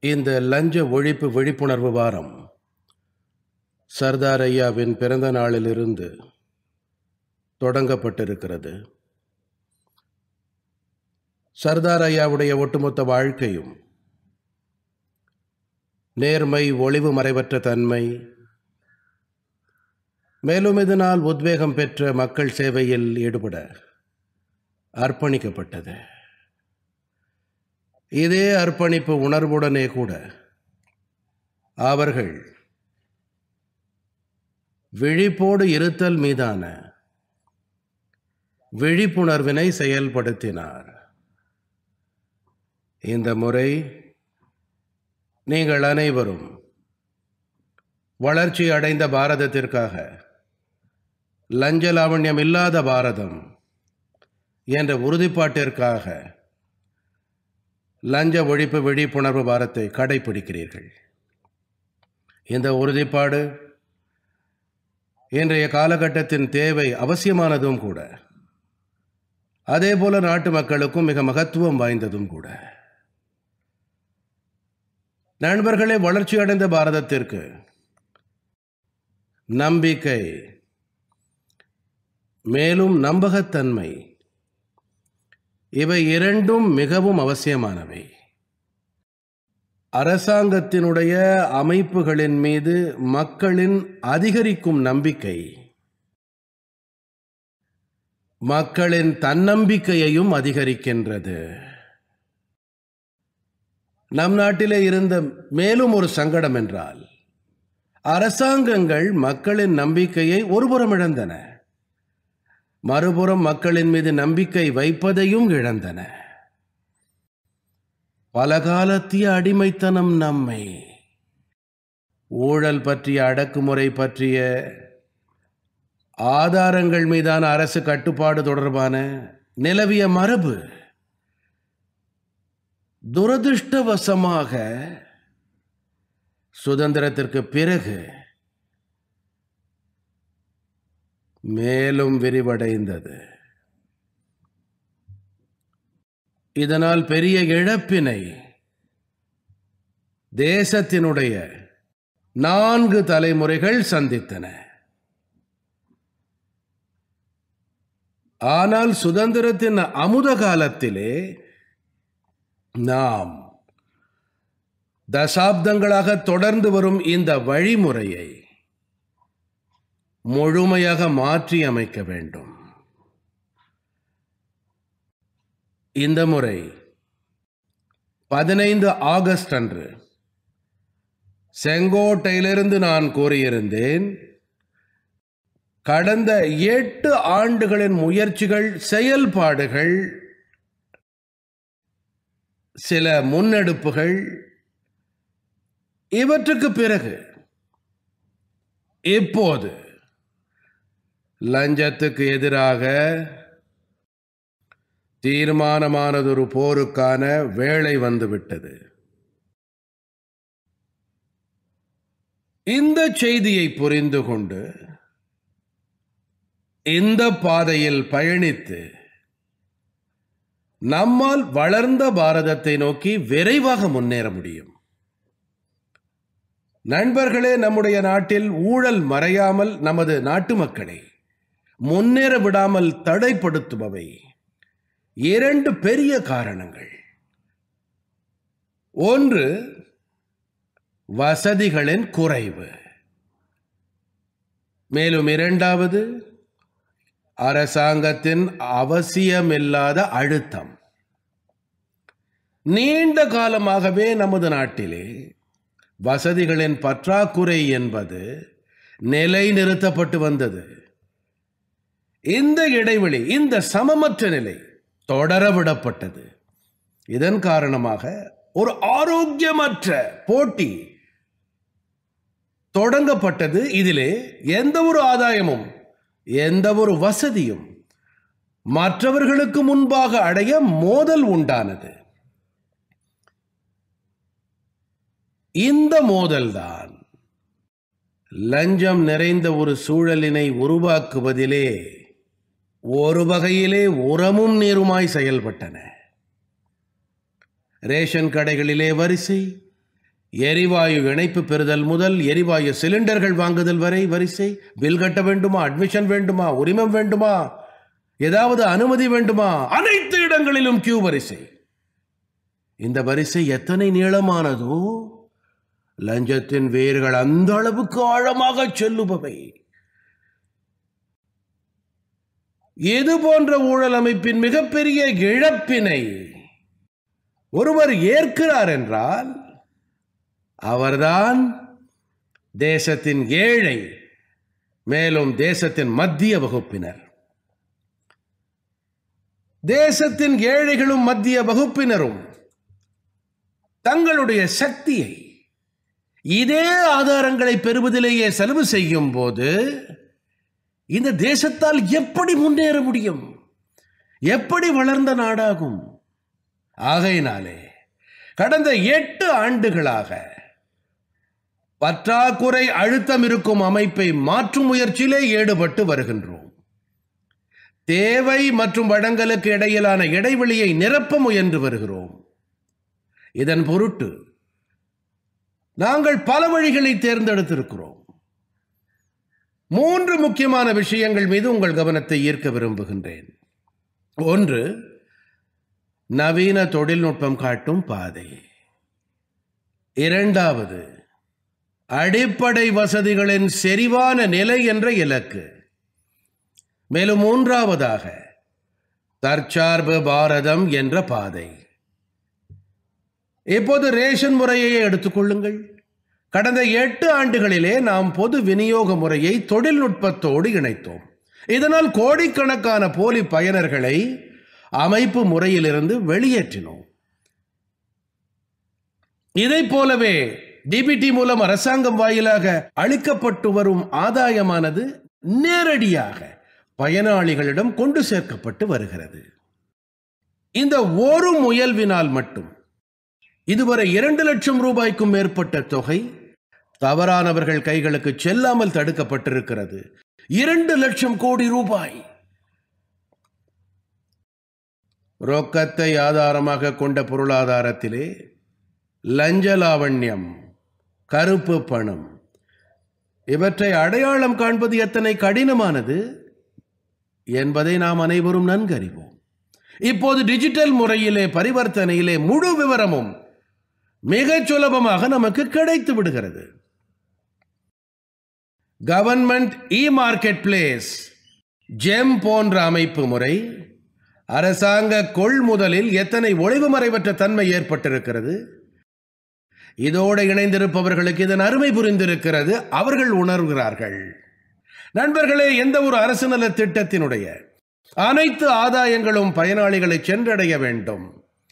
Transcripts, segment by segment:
இந்த லஞ்ச ஒழிப்பு விழிப்புணர்வு வாரம் சர்தார் ஐயாவின் பிறந்த நாளிலிருந்து தொடங்கப்பட்டிருக்கிறது சர்தார் ஐயாவுடைய ஒட்டுமொத்த வாழ்க்கையும் நேர்மை ஒளிவு மறைவற்ற தன்மை மேலும் இதனால் உத்வேகம் பெற்ற மக்கள் சேவையில் ஈடுபட அர்ப்பணிக்கப்பட்டது இதே அர்ப்பணிப்பு உணர்வுடனே கூட அவர்கள் விழிப்போடு இருத்தல் மீதான விழிப்புணர்வினை செயல்படுத்தினார் இந்த முறை நீங்கள் அனைவரும் வளர்ச்சி அடைந்த பாரதத்திற்காக லஞ்ச லாவண்யம் இல்லாத பாரதம் என்ற உறுதிப்பாட்டிற்காக லஞ்ச ஒழிப்பு விழிப்புணர்வு வாரத்தை கடைபிடிக்கிறீர்கள் இந்த உறுதிப்பாடு இன்றைய காலகட்டத்தின் தேவை அவசியமானதும் கூட அதேபோல நாட்டு மக்களுக்கும் மிக மகத்துவம் வாய்ந்ததும் கூட நண்பர்களே வளர்ச்சியடைந்த பாரதத்திற்கு நம்பிக்கை மேலும் நம்பகத்தன்மை இவை இரண்டும் மிகவும் அவசியமானவை அரசாங்கத்தினுடைய அமைப்புகளின் மீது மக்களின் அதிகரிக்கும் நம்பிக்கை மக்களின் தன்னம்பிக்கையையும் அதிகரிக்கின்றது நம் நாட்டிலே இருந்த மேலும் ஒரு சங்கடம் என்றால் அரசாங்கங்கள் மக்களின் நம்பிக்கையை ஒருபுறம் இழந்தன மறுபுறம் மக்களின் மீது நம்பிக்கை வைப்பதையும் இழந்தன பலகாலத்திய அடிமைத்தனம் நம்மை ஊழல் பற்றிய அடக்குமுறை பற்றிய ஆதாரங்கள் மீதான அரசு கட்டுப்பாடு தொடர்பான நிலவிய மரபு துரதிருஷ்டவசமாக சுதந்திரத்திற்கு பிறகு மேலும் விரிவடைந்தது இதனால் பெரிய இழப்பினை தேசத்தினுடைய நான்கு தலைமுறைகள் சந்தித்தன ஆனால் சுதந்திரத்தின் அமுத காலத்திலே நாம் தசாப்தங்களாக தொடர்ந்து வரும் இந்த வழிமுறையை முழுமையாக மாற்றி அமைக்க வேண்டும் இந்த முறை பதினைந்து ஆகஸ்ட் அன்று செங்கோட்டையிலிருந்து நான் கூறியிருந்தேன் கடந்த எட்டு ஆண்டுகளின் முயற்சிகள் செயல்பாடுகள் சில முன்னெடுப்புகள் இவற்றுக்கு பிறகு இப்போது லஞ்சத்துக்கு எதிராக தீர்மானமானதொரு போருக்கான வேளை வந்துவிட்டது இந்த செய்தியை புரிந்து கொண்டு இந்த பாதையில் பயணித்து நம்மால் வளர்ந்த பாரதத்தை நோக்கி விரைவாக முன்னேற முடியும் நண்பர்களே நம்முடைய நாட்டில் ஊழல் மறையாமல் நமது நாட்டு மக்களை முன்னேற விடாமல் தடைப்படுத்துபவை இரண்டு பெரிய காரணங்கள் ஒன்று வசதிகளின் குறைவு மேலும் இரண்டாவது அரசாங்கத்தின் அவசியமில்லாத அழுத்தம் நீண்ட காலமாகவே நமது நாட்டிலே வசதிகளின் பற்றாக்குறை என்பது நிலைநிறுத்தப்பட்டு வந்தது இந்த இடைவெளி இந்த சமமற்ற நிலை தொடர விடப்பட்டது இதன் காரணமாக ஒரு ஆரோக்கியமற்ற போட்டி தொடங்கப்பட்டது இதிலே எந்த ஒரு ஆதாயமும் எந்த ஒரு வசதியும் மற்றவர்களுக்கு முன்பாக அடைய மோதல் உண்டானது இந்த மோதல்தான் லஞ்சம் நிறைந்த ஒரு சூழலினை உருவாக்குவதிலே ஒரு வகையிலே உரமும் நீருமாய் செயல்பட்டன ரேஷன் கடைகளிலே வரிசை எரிவாயு இணைப்பு பெறுதல் முதல் எரிவாயு சிலிண்டர்கள் வாங்குதல் வரை வரிசை பில் கட்ட வேண்டுமா அட்மிஷன் வேண்டுமா உரிமம் வேண்டுமா ஏதாவது அனுமதி வேண்டுமா அனைத்து இடங்களிலும் கியூ வரிசை இந்த வரிசை எத்தனை நீளமானதோ லஞ்சத்தின் வேர்கள் அந்த அளவுக்கு ஆழமாக செல்லுபவை இது போன்ற ஊழல் அமைப்பின் மிகப்பெரிய இழப்பினை ஒருவர் ஏற்கிறார் என்றால் அவர்தான் தேசத்தின் ஏழை மேலும் தேசத்தின் மத்திய வகுப்பினர் தேசத்தின் ஏழைகளும் மத்திய வகுப்பினரும் தங்களுடைய சக்தியை இதே ஆதாரங்களை பெறுவதிலேயே செலவு செய்யும் போது இந்த தேசத்தால் எப்படி முன்னேற முடியும் எப்படி வளர்ந்த நாடாகும் ஆகையினாலே கடந்த எட்டு ஆண்டுகளாக பற்றாக்குறை அழுத்தம் இருக்கும் அமைப்பை மாற்றும் முயற்சியிலே ஈடுபட்டு வருகின்றோம் தேவை மற்றும் வழங்கலுக்கு இடையிலான இடைவெளியை நிரப்ப முயன்று வருகிறோம் இதன் பொருட்டு நாங்கள் பல வழிகளை தேர்ந்தெடுத்திருக்கிறோம் மூன்று முக்கியமான விஷயங்கள் மீது உங்கள் கவனத்தை ஈர்க்க விரும்புகின்றேன் ஒன்று நவீன தொழில்நுட்பம் காட்டும் பாதை இரண்டாவது அடிப்படை வசதிகளின் செறிவான நிலை என்ற இலக்கு மேலும் மூன்றாவதாக தற்சார்பு பாரதம் என்ற பாதை இப்போது ரேஷன் முறையை எடுத்துக்கொள்ளுங்கள் கடந்த எட்டு ஆண்டுகளிலே நாம் பொது விநியோக முறையை தொழில்நுட்பத்தோடு இணைத்தோம் இதனால் கோடிக்கணக்கான போலி பயனர்களை அமைப்பு முறையிலிருந்து வெளியேற்றினோம் இதைப் போலவே டிபிடி மூலம் அரசாங்கம் வாயிலாக அளிக்கப்பட்டு வரும் ஆதாயமானது நேரடியாக பயனாளிகளிடம் கொண்டு சேர்க்கப்பட்டு வருகிறது இந்த ஒரு முயல்வினால் மட்டும் இதுவரை இரண்டு லட்சம் ரூபாய்க்கும் மேற்பட்ட தொகை தவறானவர்கள் கைகளுக்கு செல்லாமல் தடுக்கப்பட்டிருக்கிறது இரண்டு லட்சம் கோடி ரூபாய் ரொக்கத்தை ஆதாரமாக கொண்ட பொருளாதாரத்திலே லஞ்ச லாவண்யம் கருப்பு பணம் இவற்றை அடையாளம் காண்பது எத்தனை கடினமானது என்பதை நாம் அனைவரும் நன்கறிவோம் இப்போது டிஜிட்டல் முறையிலே பரிவர்த்தனையிலே முழு விவரமும் மிகச் சுலபமாக நமக்கு கிடைத்து விடுகிறது government e marketplace GeM போன்ற அமைப்பு முறை அரசாங்க கொள்முதலில் எத்தனை ஒளிவுமறைவற்ற தன்மை ஏற்பட்டிருக்கிறது இதோடு இணைந்திருப்பவர்களுக்கு இதன் அருமை புரிந்திருக்கிறது அவர்கள் உணர்கிறார்கள் நண்பர்களே எந்த ஒரு அரசு நல திட்டத்தினுடைய அனைத்து ஆதாயங்களும் பயனாளிகளை சென்றடைய வேண்டும்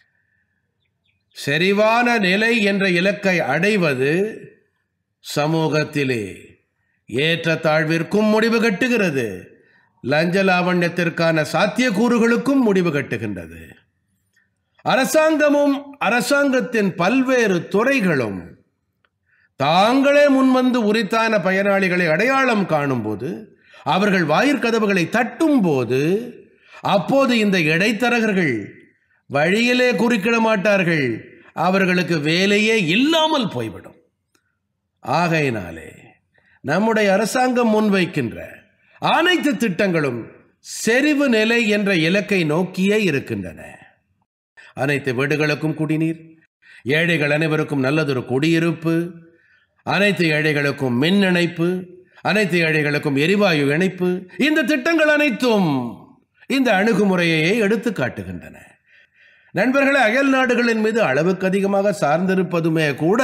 செறிவான நிலை என்ற இலக்கை அடைவது சமூகத்திலே ஏற்றத்தாழ்விற்கும் முடிவு கட்டுகிறது லஞ்ச லாவண்யத்திற்கான சாத்தியக்கூறுகளுக்கும் முடிவு கட்டுகின்றது அரசாங்கமும் அரசாங்கத்தின் பல்வேறு துறைகளும் தாங்களே முன்வந்து உரித்தான பயனாளிகளை அடையாளம் காணும்போது அவர்கள் வாயிற்கதவுகளை தட்டும் போது அப்போது இந்த இடைத்தரகர்கள் வழியிலே குறுக்கிட மாட்டார்கள் அவர்களுக்கு வேலையே இல்லாமல் போய்விடும் ஆகையினாலே நம்முடைய அரசாங்கம் முன்வைக்கின்ற அனைத்து திட்டங்களும் செறிவு நிலை என்ற இலக்கை நோக்கியே இருக்கின்றன அனைத்து வீடுகளுக்கும் குடிநீர் ஏழைகள் அனைவருக்கும் நல்லதொரு குடியிருப்பு அனைத்து ஏழைகளுக்கும் மின் இணைப்பு அனைத்து ஏழைகளுக்கும் எரிவாயு இணைப்பு இந்த திட்டங்கள் அனைத்தும் இந்த அணுகுமுறையை எடுத்து காட்டுகின்றன நண்பர்களே அயல் நாடுகளின் மீது அளவுக்கு அதிகமாக சார்ந்திருப்பதுமே கூட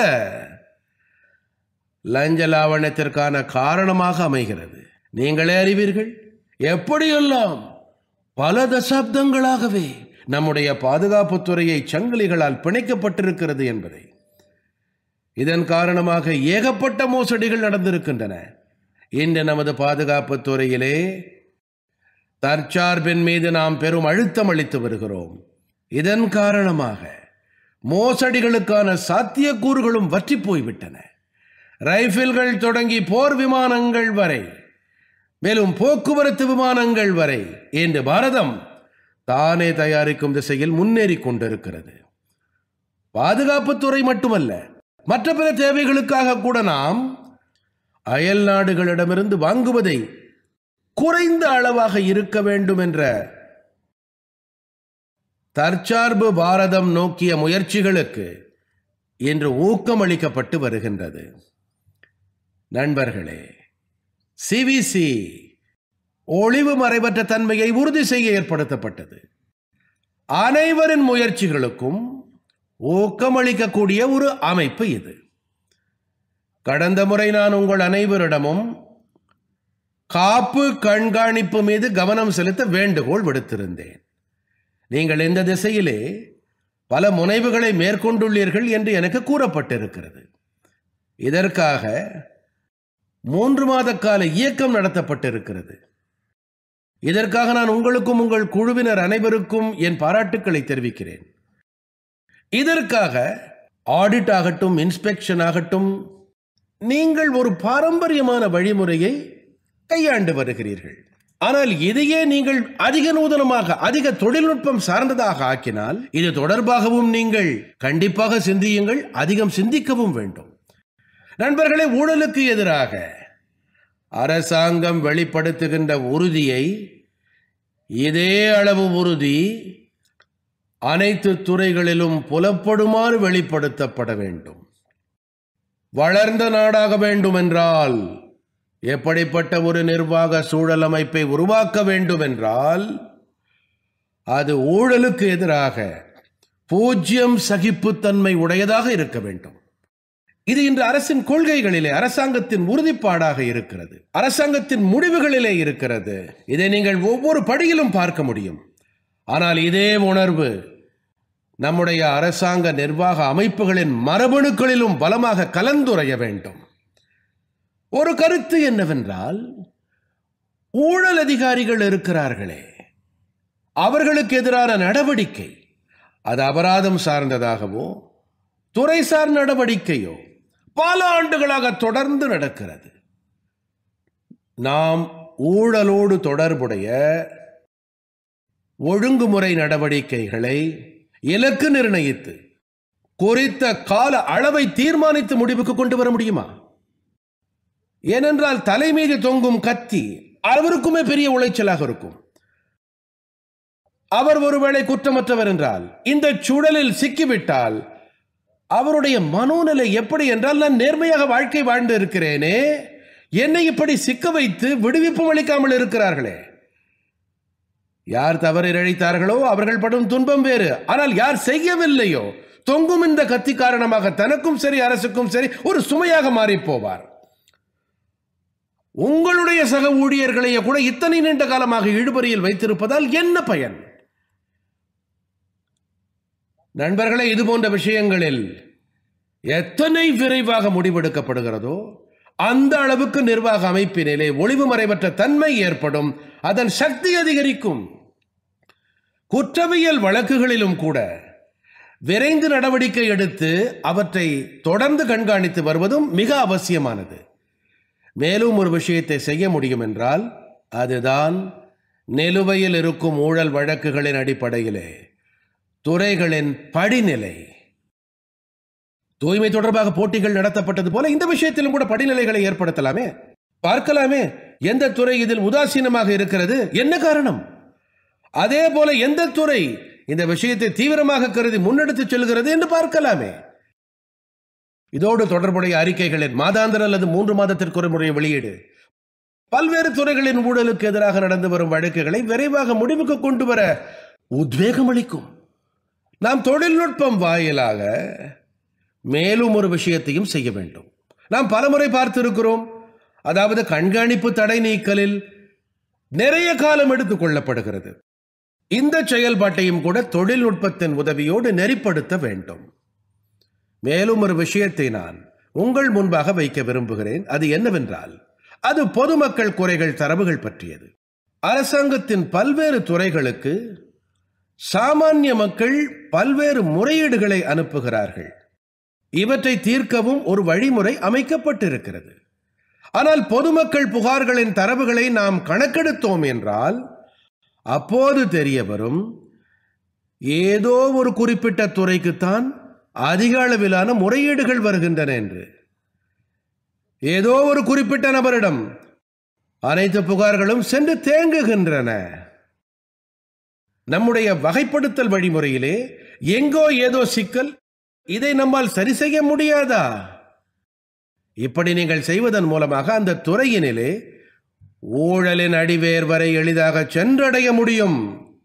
லஞ்ச லாவண்யத்திற்கான காரணமாக அமைகிறது நீங்களே அறிவீர்கள் எப்படியெல்லாம் பல தசாப்தங்களாகவே நம்முடைய பாதுகாப்புத் துறையை சங்கிலிகளால் பிணைக்கப்பட்டிருக்கிறது என்பதை இதன் காரணமாக ஏகப்பட்ட மோசடிகள் நடந்திருக்கின்றன இன்று நமது பாதுகாப்புத் துறையிலே தற்சார்பின் மீது நாம் பெரும் அழுத்தம் அளித்து வருகிறோம் இதன் காரணமாக மோசடிகளுக்கான சாத்தியக்கூறுகளும் வற்றி போய்விட்டன ரைபிள்கள் தொடங்கி போர் விமானங்கள் வரை மேலும் போக்குவரத்து விமானங்கள் வரை இன்று பாரதம் தானே தயாரிக்கும் திசையில் முன்னேறி கொண்டிருக்கிறது பாதுகாப்புத்துறை மட்டுமல்ல மற்ற பிற தேவைகளுக்காக கூட நாம் அயல் நாடுகளிடமிருந்து வாங்குவதை குறைந்த அளவாக இருக்க வேண்டும் என்ற தற்சார்பு பாரதம் நோக்கிய முயற்சிகளுக்கு இன்று ஊக்கமளிக்கப்பட்டு வருகின்றது நண்பர்களே சிவிசி ஒளிவு மறைவற்ற தன்மையை உறுதி செய்ய ஏற்படுத்தப்பட்டது அனைவரின் முயற்சிகளுக்கும் ஊக்கமளிக்கக்கூடிய ஒரு அமைப்பு இது கடந்த முறை நான் உங்கள் அனைவரிடமும் காப்பு கண்காணிப்பு மீது கவனம் செலுத்த வேண்டுகோள் விடுத்திருந்தேன் நீங்கள் இந்த திசையிலே பல முனைவுகளை மேற்கொண்டுள்ளீர்கள் என்று எனக்கு கூறப்பட்டிருக்கிறது இதற்காக மூன்று மாத கால இயக்கம் நடத்தப்பட்டிருக்கிறது இதற்காக நான் உங்களுக்கும் உங்கள் குழுவினர் அனைவருக்கும் என் பாராட்டுக்களை தெரிவிக்கிறேன் இதற்காக ஆடிட் ஆகட்டும் இன்ஸ்பெக்ஷன் ஆகட்டும் நீங்கள் ஒரு பாரம்பரியமான வழிமுறையை கையாண்டு வருகிறீர்கள் ஆனால் இதையே நீங்கள் அதிக நூதனமாக அதிக தொழில்நுட்பம் சார்ந்ததாக ஆக்கினால் இது தொடர்பாகவும் நீங்கள் கண்டிப்பாக சிந்தியுங்கள் அதிகம் சிந்திக்கவும் வேண்டும் நண்பர்களே ஊழலுக்கு எதிராக அரசாங்கம் வெளிப்படுத்துகின்ற உறுதியை இதே அளவு உறுதி அனைத்து துறைகளிலும் புலப்படுமாறு வெளிப்படுத்தப்பட வேண்டும் வளர்ந்த நாடாக வேண்டும் என்றால் எப்படிப்பட்ட ஒரு நிர்வாக சூழல் அமைப்பை உருவாக்க வேண்டும் என்றால் அது ஊழலுக்கு எதிராக பூஜ்யம் சகிப்புத்தன்மை உடையதாக இருக்க வேண்டும் இது இன்று அரசின் கொள்கைகளிலே அரசாங்கத்தின் உறுதிப்பாடாக இருக்கிறது அரசாங்கத்தின் முடிவுகளிலே இருக்கிறது இதை நீங்கள் ஒவ்வொரு படியிலும் பார்க்க முடியும் ஆனால் இதே உணர்வு நம்முடைய அரசாங்க நிர்வாக அமைப்புகளின் மரபணுக்களிலும் பலமாக கலந்துரைய வேண்டும் ஒரு கருத்து என்னவென்றால் ஊழல் அதிகாரிகள் இருக்கிறார்களே அவர்களுக்கு எதிரான நடவடிக்கை அது அபராதம் சார்ந்ததாகவோ துறைசார் நடவடிக்கையோ பல ஆண்டுகளாக தொடர்ந்து நடக்கிறது நாம் ஊழலோடு தொடர்புடைய ஒழுங்குமுறை நடவடிக்கைகளை இலக்கு நிர்ணயித்து குறித்த கால அளவை தீர்மானித்து முடிவுக்கு கொண்டு வர முடியுமா ஏனென்றால் தலை மீது தொங்கும் கத்தி அவருக்குமே பெரிய உளைச்சலாக இருக்கும் அவர் ஒருவேளை குற்றமற்றவர் என்றால் இந்த சூழலில் சிக்கிவிட்டால் அவருடைய மனோநிலை எப்படி என்றால் நான் நேர்மையாக வாழ்க்கை வாழ்ந்து இருக்கிறேனே என்னை இப்படி சிக்க வைத்து விடுவிப்பும் அளிக்காமல் இருக்கிறார்களே யார் தவறு இழைத்தார்களோ அவர்கள் படும் துன்பம் வேறு ஆனால் யார் செய்யவில்லையோ தொங்கும் இந்த கத்தி காரணமாக தனக்கும் சரி அரசுக்கும் சரி ஒரு சுமையாக மாறிப் போவார் உங்களுடைய சக ஊழியர்களையே கூட இத்தனை நீண்ட காலமாக இழுபறியில் வைத்திருப்பதால் என்ன பயன் நண்பர்களே இது போன்ற விஷயங்களில் எத்தனை விரைவாக முடிவெடுக்கப்படுகிறதோ அந்த அளவுக்கு நிர்வாக அமைப்பினிலே ஒளிவு மறைவற்ற தன்மை ஏற்படும் அதன் சக்தி அதிகரிக்கும் குற்றவியல் வழக்குகளிலும் கூட விரைந்து நடவடிக்கை எடுத்து அவற்றை தொடர்ந்து கண்காணித்து வருவதும் மிக அவசியமானது மேலும் ஒரு விஷயத்தை செய்ய முடியும் என்றால் அதுதான் நிலுவையில் இருக்கும் ஊழல் வழக்குகளின் அடிப்படையிலே துறைகளின் படிநிலை தூய்மை தொடர்பாக போட்டிகள் நடத்தப்பட்டது போல இந்த விஷயத்திலும் கூட படிநிலைகளை ஏற்படுத்தலாமே பார்க்கலாமே எந்த துறை இதில் உதாசீனமாக இருக்கிறது என்ன காரணம் அதே போல எந்த துறை இந்த விஷயத்தை தீவிரமாக கருதி முன்னெடுத்து செல்கிறது என்று பார்க்கலாமே இதோடு தொடர்புடைய அறிக்கைகளின் மாதாந்திர அல்லது மூன்று மாதத்திற்கு ஒரு முறை வெளியீடு பல்வேறு துறைகளின் ஊழலுக்கு எதிராக நடந்து வரும் வழக்குகளை விரைவாக முடிவுக்கு கொண்டு வர உத்வேகம் அளிக்கும் நாம் தொழில்நுட்பம் வாயிலாக மேலும் ஒரு விஷயத்தையும் செய்ய வேண்டும் நாம் பலமுறை பார்த்திருக்கிறோம் அதாவது கண்காணிப்பு தடை நீக்கலில் நிறைய காலம் எடுத்துக் கொள்ளப்படுகிறது இந்த செயல்பாட்டையும் கூட தொழில்நுட்பத்தின் உதவியோடு நெறிப்படுத்த வேண்டும் மேலும் ஒரு விஷயத்தை நான் உங்கள் முன்பாக வைக்க விரும்புகிறேன் அது என்னவென்றால் அது பொதுமக்கள் குறைகள் தரவுகள் பற்றியது அரசாங்கத்தின் பல்வேறு துறைகளுக்கு சாமானிய மக்கள் பல்வேறு முறையீடுகளை அனுப்புகிறார்கள் இவற்றை தீர்க்கவும் ஒரு வழிமுறை அமைக்கப்பட்டிருக்கிறது ஆனால் பொதுமக்கள் புகார்களின் தரவுகளை நாம் கணக்கெடுத்தோம் என்றால் அப்போது தெரிய வரும் ஏதோ ஒரு குறிப்பிட்ட துறைக்குத்தான் அதிக அளவிலான முறையீடுகள் வருகின்றன என்று ஏதோ ஒரு குறிப்பிட்ட நபரிடம் அனைத்து புகார்களும் சென்று தேங்குகின்றன நம்முடைய வகைப்படுத்தல் வழிமுறையிலே எங்கோ ஏதோ சிக்கல் இதை நம்மால் சரி செய்ய முடியாதா இப்படி நீங்கள் செய்வதன் மூலமாக அந்த துறையினிலே ஊழலின் அடிவேர் வரை எளிதாக சென்றடைய முடியும்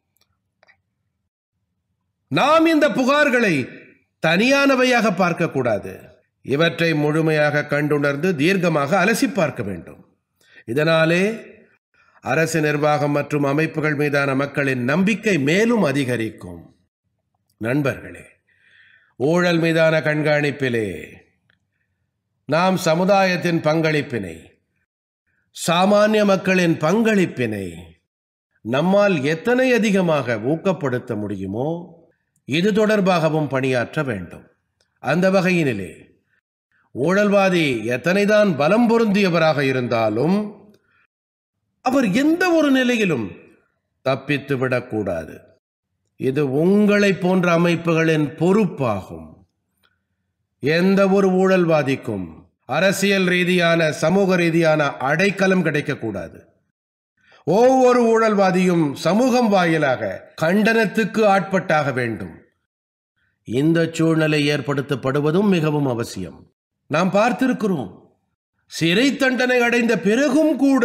நாம் இந்த புகார்களை தனியானவையாக பார்க்கக்கூடாது இவற்றை முழுமையாக கண்டுணர்ந்து தீர்க்கமாக அலசி பார்க்க வேண்டும் இதனாலே அரசு நிர்வாகம் மற்றும் அமைப்புகள் மீதான மக்களின் நம்பிக்கை மேலும் அதிகரிக்கும் நண்பர்களே ஊழல் மீதான கண்காணிப்பிலே நாம் சமுதாயத்தின் பங்களிப்பினை சாமானிய மக்களின் பங்களிப்பினை நம்மால் எத்தனை அதிகமாக ஊக்கப்படுத்த முடியுமோ இது தொடர்பாகவும் பணியாற்ற வேண்டும் அந்த வகையினிலே ஊழல்வாதி எத்தனைதான் பலம் பொருந்தியவராக இருந்தாலும் அவர் எந்த ஒரு நிலையிலும் தப்பித்து விடக்கூடாது இது உங்களை போன்ற அமைப்புகளின் பொறுப்பாகும் எந்த ஒரு ஊழல்வாதிக்கும் அரசியல் ரீதியான சமூக ரீதியான அடைக்கலம் கிடைக்கக்கூடாது ஒவ்வொரு ஊழல்வாதியும் சமூகம் வாயிலாக கண்டனத்துக்கு ஆட்பட்டாக வேண்டும் இந்த சூழ்நிலை ஏற்படுத்தப்படுவதும் மிகவும் அவசியம் நாம் பார்த்திருக்கிறோம் சிறை தண்டனை அடைந்த பிறகும் கூட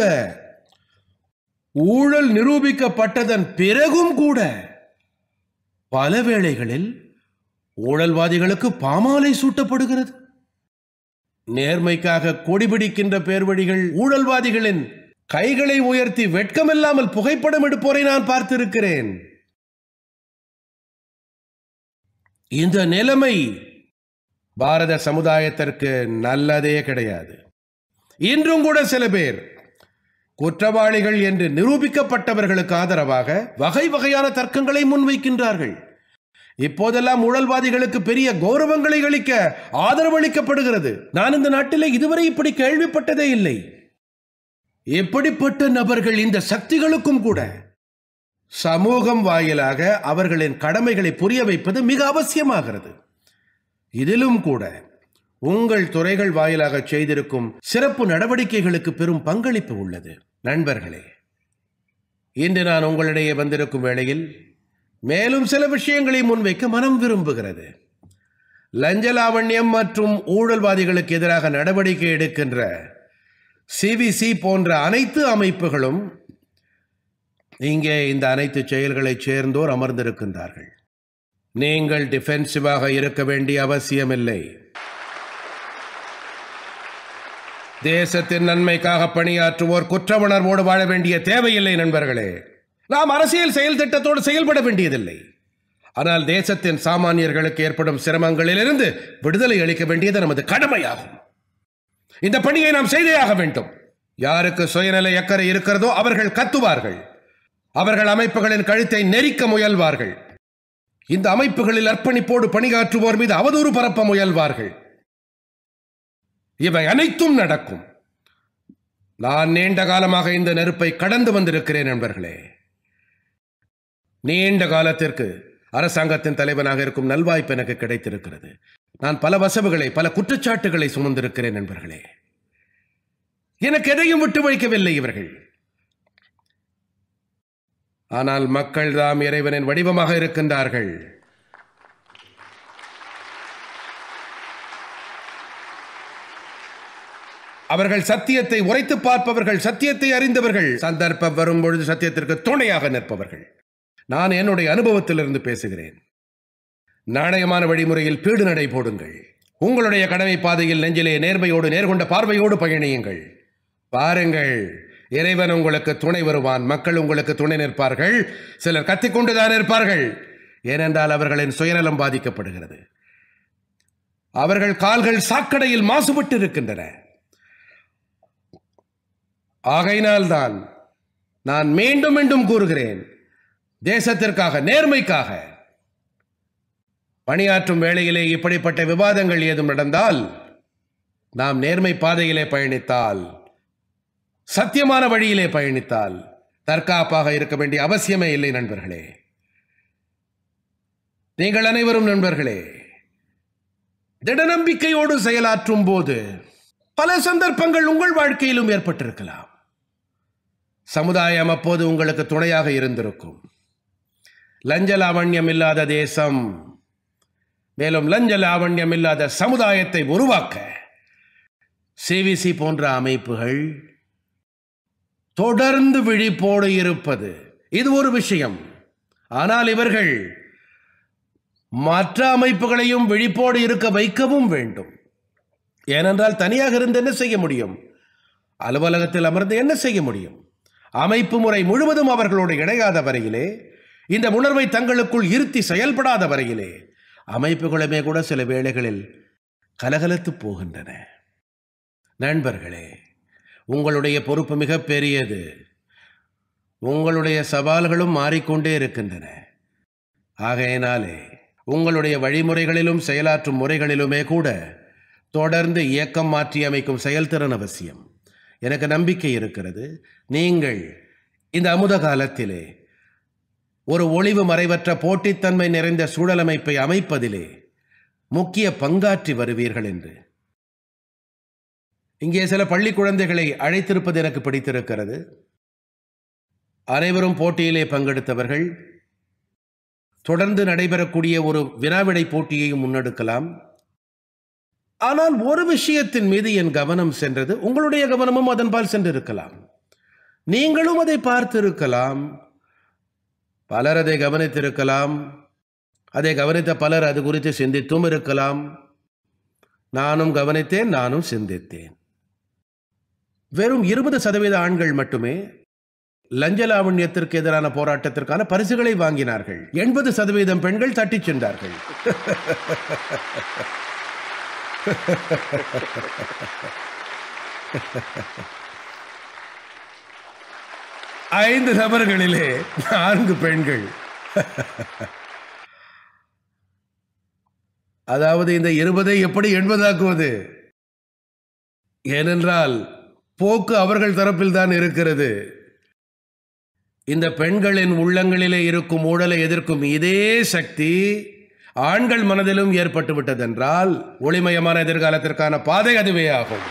ஊழல் நிரூபிக்கப்பட்டதன் பிறகும் கூட பல வேளைகளில் ஊழல்வாதிகளுக்கு பாமாலை சூட்டப்படுகிறது நேர்மைக்காக கொடிபிடிக்கின்ற பேர்வழிகள் ஊழல்வாதிகளின் கைகளை உயர்த்தி வெட்கமில்லாமல் புகைப்படம் எடுப்போரை நான் பார்த்திருக்கிறேன் இந்த நிலைமை பாரத சமுதாயத்திற்கு நல்லதே கிடையாது இன்றும் கூட சில பேர் குற்றவாளிகள் என்று நிரூபிக்கப்பட்டவர்களுக்கு ஆதரவாக வகை வகையான தர்க்கங்களை முன்வைக்கின்றார்கள் இப்போதெல்லாம் ஊழல்வாதிகளுக்கு பெரிய கௌரவங்களை அளிக்க ஆதரவு அளிக்கப்படுகிறது நான் இந்த நாட்டிலே இதுவரை இப்படி கேள்விப்பட்டதே இல்லை எப்படிப்பட்ட நபர்கள் இந்த சக்திகளுக்கும் கூட சமூகம் வாயிலாக அவர்களின் கடமைகளை புரிய வைப்பது மிக அவசியமாகிறது இதிலும் கூட உங்கள் துறைகள் வாயிலாக செய்திருக்கும் சிறப்பு நடவடிக்கைகளுக்கு பெரும் பங்களிப்பு உள்ளது நண்பர்களே இன்று நான் உங்களிடையே வந்திருக்கும் வேளையில் மேலும் சில விஷயங்களை முன்வைக்க மனம் விரும்புகிறது லஞ்ச லாவண்யம் மற்றும் ஊழல்வாதிகளுக்கு எதிராக நடவடிக்கை எடுக்கின்ற சிவிசி போன்ற அனைத்து அமைப்புகளும் இங்கே இந்த அனைத்து செயல்களைச் சேர்ந்தோர் அமர்ந்திருக்கின்றார்கள் நீங்கள் டிஃபென்சிவாக இருக்க வேண்டிய அவசியமில்லை தேசத்தின் நன்மைக்காக பணியாற்றுவோர் குற்ற உணர்வோடு வாழ வேண்டிய தேவையில்லை நண்பர்களே நாம் அரசியல் செயல் திட்டத்தோடு செயல்பட வேண்டியதில்லை ஆனால் தேசத்தின் சாமானியர்களுக்கு ஏற்படும் சிரமங்களிலிருந்து விடுதலை அளிக்க வேண்டியது நமது கடமையாகும் இந்த பணியை நாம் செய்தே ஆக வேண்டும் யாருக்கு சுயநல அக்கறை இருக்கிறதோ அவர்கள் கத்துவார்கள் அவர்கள் அமைப்புகளின் கழுத்தை நெரிக்க முயல்வார்கள் இந்த அமைப்புகளில் அர்ப்பணிப்போடு பணியாற்றுவோர் மீது அவதூறு பரப்ப முயல்வார்கள் இவை அனைத்தும் நடக்கும் நான் நீண்ட காலமாக இந்த நெருப்பை கடந்து வந்திருக்கிறேன் நண்பர்களே நீண்ட காலத்திற்கு அரசாங்கத்தின் தலைவனாக இருக்கும் நல்வாய்ப்பு எனக்கு கிடைத்திருக்கிறது நான் பல வசவுகளை பல குற்றச்சாட்டுகளை சுமந்திருக்கிறேன் நண்பர்களே எனக்கு எதையும் விட்டு வைக்கவில்லை இவர்கள் ஆனால் மக்கள் தாம் இறைவனின் வடிவமாக இருக்கின்றார்கள் அவர்கள் சத்தியத்தை உரைத்து பார்ப்பவர்கள் சத்தியத்தை அறிந்தவர்கள் சந்தர்ப்பம் வரும் பொழுது சத்தியத்திற்கு துணையாக நிற்பவர்கள் நான் என்னுடைய அனுபவத்திலிருந்து பேசுகிறேன் நாணயமான வழிமுறையில் பீடு நடை போடுங்கள் உங்களுடைய கடமை பாதையில் நெஞ்சிலே நேர்மையோடு நேர்கொண்ட பார்வையோடு பயணியுங்கள் பாருங்கள் இறைவன் உங்களுக்கு துணை வருவான் மக்கள் உங்களுக்கு துணை நிற்பார்கள் சிலர் கத்திக்கொண்டுதான் இருப்பார்கள் ஏனென்றால் அவர்களின் சுயநலம் பாதிக்கப்படுகிறது அவர்கள் கால்கள் சாக்கடையில் மாசுபட்டு இருக்கின்றன ஆகையினால்தான் நான் மீண்டும் மீண்டும் கூறுகிறேன் தேசத்திற்காக நேர்மைக்காக பணியாற்றும் வேளையிலே இப்படிப்பட்ட விவாதங்கள் ஏதும் நடந்தால் நாம் நேர்மை பாதையிலே பயணித்தால் சத்தியமான வழியிலே பயணித்தால் தற்காப்பாக இருக்க வேண்டிய அவசியமே இல்லை நண்பர்களே நீங்கள் அனைவரும் நண்பர்களே திடநம்பிக்கையோடு செயலாற்றும் போது பல சந்தர்ப்பங்கள் உங்கள் வாழ்க்கையிலும் ஏற்பட்டிருக்கலாம் சமுதாயம் அப்போது உங்களுக்கு துணையாக இருந்திருக்கும் லஞ்ச லாவண்யம் இல்லாத தேசம் மேலும் லஞ்ச லாவண்யம் இல்லாத சமுதாயத்தை உருவாக்க சிவிசி போன்ற அமைப்புகள் தொடர்ந்து விழிப்போடு இருப்பது இது ஒரு விஷயம் ஆனால் இவர்கள் மற்ற அமைப்புகளையும் விழிப்போடு இருக்க வைக்கவும் வேண்டும் ஏனென்றால் தனியாக இருந்து என்ன செய்ய முடியும் அலுவலகத்தில் அமர்ந்து என்ன செய்ய முடியும் அமைப்பு முறை முழுவதும் அவர்களோடு இணையாத வரையிலே இந்த உணர்வை தங்களுக்குள் இருத்தி செயல்படாத வரையிலே அமைப்புகளுமே கூட சில வேளைகளில் கலகலத்து போகின்றன நண்பர்களே உங்களுடைய பொறுப்பு மிக பெரியது உங்களுடைய சவால்களும் மாறிக்கொண்டே இருக்கின்றன ஆகையினாலே உங்களுடைய வழிமுறைகளிலும் செயலாற்றும் முறைகளிலுமே கூட தொடர்ந்து இயக்கம் மாற்றி அமைக்கும் செயல்திறன் அவசியம் எனக்கு நம்பிக்கை இருக்கிறது நீங்கள் இந்த அமுத காலத்திலே ஒரு ஒளிவு மறைவற்ற போட்டித்தன்மை நிறைந்த சூழலமைப்பை அமைப்பதிலே முக்கிய பங்காற்றி வருவீர்கள் என்று இங்கே சில பள்ளி குழந்தைகளை அழைத்திருப்பது எனக்கு பிடித்திருக்கிறது அனைவரும் போட்டியிலே பங்கெடுத்தவர்கள் தொடர்ந்து நடைபெறக்கூடிய ஒரு வினாவிடை போட்டியையும் முன்னெடுக்கலாம் ஆனால் ஒரு விஷயத்தின் மீது என் கவனம் சென்றது உங்களுடைய கவனமும் அதன்பால் சென்றிருக்கலாம் நீங்களும் அதை பார்த்திருக்கலாம் பலர் அதை கவனித்திருக்கலாம் அதை கவனித்த பலர் அது குறித்து சிந்தித்தும் இருக்கலாம் நானும் கவனித்தேன் நானும் சிந்தித்தேன் வெறும் இருபது சதவீத ஆண்கள் மட்டுமே லஞ்ச லாவண்யத்திற்கு எதிரான போராட்டத்திற்கான பரிசுகளை வாங்கினார்கள் எண்பது சதவீதம் பெண்கள் தட்டிச் சென்றார்கள் ஐந்து நபர்களிலே நான்கு பெண்கள் அதாவது இந்த இருபதை எப்படி எண்பதாக்குவது ஏனென்றால் போக்கு அவர்கள் தரப்பில் தான் இருக்கிறது இந்த பெண்களின் உள்ளங்களிலே இருக்கும் ஊழலை எதிர்க்கும் இதே சக்தி ஆண்கள் மனதிலும் ஏற்பட்டு விட்டதென்றால் ஒளிமயமான எதிர்காலத்திற்கான பாதை அதுவே ஆகும்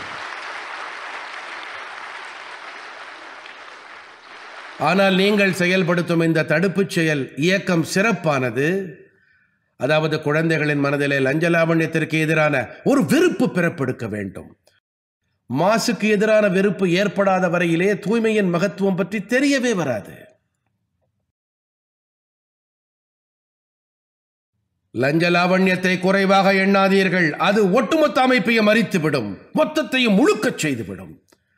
ஆனால் நீங்கள் செயல்படுத்தும் இந்த தடுப்புச் செயல் இயக்கம் சிறப்பானது அதாவது குழந்தைகளின் மனதிலே லஞ்ச லாவண்யத்திற்கு எதிரான ஒரு வெறுப்பு பிறப்பெடுக்க வேண்டும் மாசுக்கு எதிரான வெறுப்பு ஏற்படாத வரையிலே தூய்மையின் மகத்துவம் பற்றி தெரியவே வராது லஞ்ச லாவண்யத்தை குறைவாக எண்ணாதீர்கள் அது ஒட்டுமொத்த அமைப்பையும் அரித்துவிடும் மொத்தத்தையும் முழுக்கச் செய்துவிடும்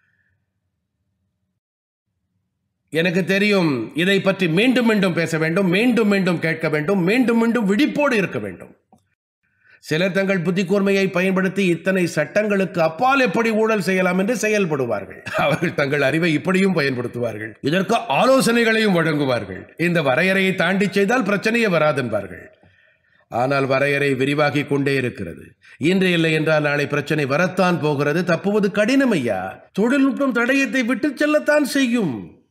எனக்கு தெரியும் இதை பற்றி மீண்டும் மீண்டும் பேச வேண்டும் மீண்டும் மீண்டும் கேட்க வேண்டும் மீண்டும் மீண்டும் விழிப்போடு இருக்க வேண்டும் சிலர் தங்கள் புத்தி கூர்மையை பயன்படுத்தி இத்தனை சட்டங்களுக்கு அப்பால் எப்படி ஊழல் செய்யலாம் என்று செயல்படுவார்கள் அவர்கள் தங்கள் அறிவை இப்படியும் பயன்படுத்துவார்கள் இதற்கு ஆலோசனைகளையும் வழங்குவார்கள் இந்த வரையறையை தாண்டி செய்தால் பிரச்சனையே வராதென்பார்கள் ஆனால் வரையறை விரிவாகி கொண்டே இருக்கிறது இன்று இல்லை என்றால் நாளை பிரச்சனை வரத்தான் போகிறது தப்புவது கடினம் ஐயா தொழில்நுட்பம் தடயத்தை விட்டு செல்லத்தான் செய்யும்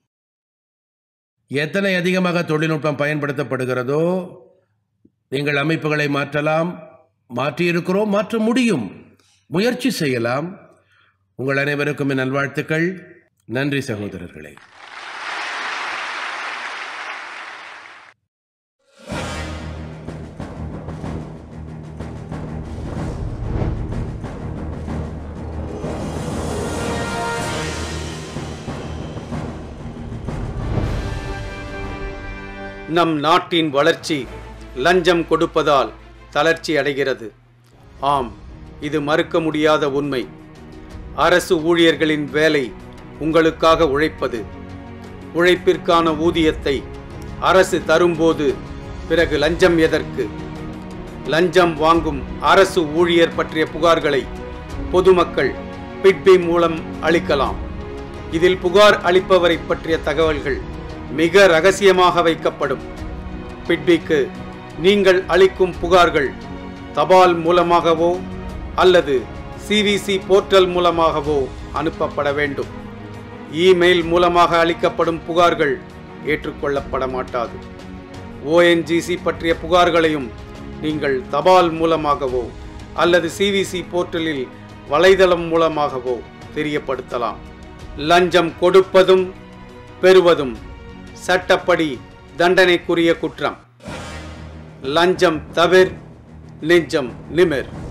எத்தனை அதிகமாக தொழில்நுட்பம் பயன்படுத்தப்படுகிறதோ நீங்கள் அமைப்புகளை மாற்றலாம் மாற்றியிருக்கிறோம் மாற்ற முடியும் முயற்சி செய்யலாம் உங்கள் அனைவருக்கும் என் நல்வாழ்த்துக்கள் நன்றி சகோதரர்களே நம் நாட்டின் வளர்ச்சி லஞ்சம் கொடுப்பதால் தளர்ச்சி அடைகிறது ஆம் இது மறுக்க முடியாத உண்மை அரசு ஊழியர்களின் வேலை உங்களுக்காக உழைப்பது உழைப்பிற்கான ஊதியத்தை அரசு தரும்போது பிறகு லஞ்சம் எதற்கு லஞ்சம் வாங்கும் அரசு ஊழியர் பற்றிய புகார்களை பொதுமக்கள் பிட்பி மூலம் அளிக்கலாம் இதில் புகார் அளிப்பவரை பற்றிய தகவல்கள் மிக ரகசியமாக வைக்கப்படும் பிட்பிக்கு நீங்கள் அளிக்கும் புகார்கள் தபால் மூலமாகவோ அல்லது சிவிசி போர்ட்டல் மூலமாகவோ அனுப்பப்பட வேண்டும் இமெயில் மூலமாக அளிக்கப்படும் புகார்கள் ஏற்றுக்கொள்ளப்பட மாட்டாது ஓஎன்ஜிசி பற்றிய புகார்களையும் நீங்கள் தபால் மூலமாகவோ அல்லது சிவிசி போர்ட்டலில் வலைதளம் மூலமாகவோ தெரியப்படுத்தலாம் லஞ்சம் கொடுப்பதும் பெறுவதும் சட்டப்படி தண்டனைக்குரிய குற்றம் லஞ்சம் தவிர் நெஞ்சம் நிமிர்